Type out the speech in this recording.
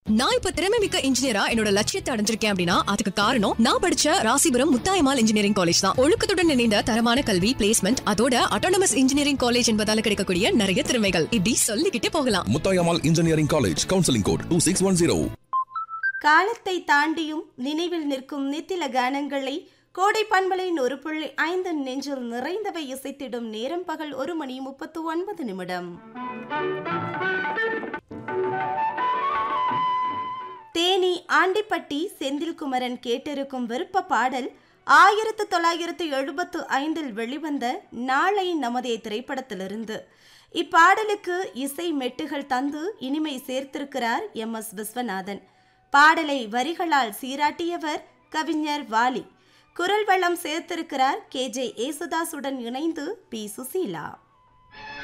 நான் இப்ப திறமை மிக்க இன்ஜினியரா என்னோட லட்சியத்தை அடைஞ்சிருக்கேன் அப்படின்னா அதுக்கு காரணம் நான் படிச்ச ராசிபுரம் முத்தாயமால் இன்ஜினியரிங் காலேஜ் தான் ஒழுக்கத்துடன் இணைந்த தரமான கல்வி பிளேஸ்மெண்ட் அதோட அட்டானமஸ் இன்ஜினியரிங் காலேஜ் என்பதால கிடைக்கக்கூடிய நிறைய திறமைகள் இப்படி சொல்லிக்கிட்டே போகலாம் Muthayammal engineering college counselling code two six one zero காலத்தை தாண்டியும் நினைவில் நிற்கும் நித்தில கானங்களை கோடை பண்பலின் ஒரு புள்ளி ஐந்து நெஞ்சில் நிறைந்தவை இசைத்திடும் நேரம் பகல் ஒரு மணி முப்பத்து ஒன்பது நிமிடம் தேனி ஆண்டிப்பட்டி செந்தில்குமரன் கேட்டிருக்கும் விருப்ப பாடல் ஆயிரத்து தொள்ளாயிரத்து எழுபத்து ஐந்தில் வெளிவந்த நாளை நமதே திரைப்படத்திலிருந்து இப்பாடலுக்கு இசை மெட்டுகள் தந்து இனிமை சேர்த்திருக்கிறார் எம் எஸ் விஸ்வநாதன் பாடலை வரிகளால் சீராட்டியவர் கவிஞர் வாலி குரல் வளம் சேர்த்திருக்கிறார் கே ஜே ஏசுதாசுடன் இணைந்து பி சுசீலா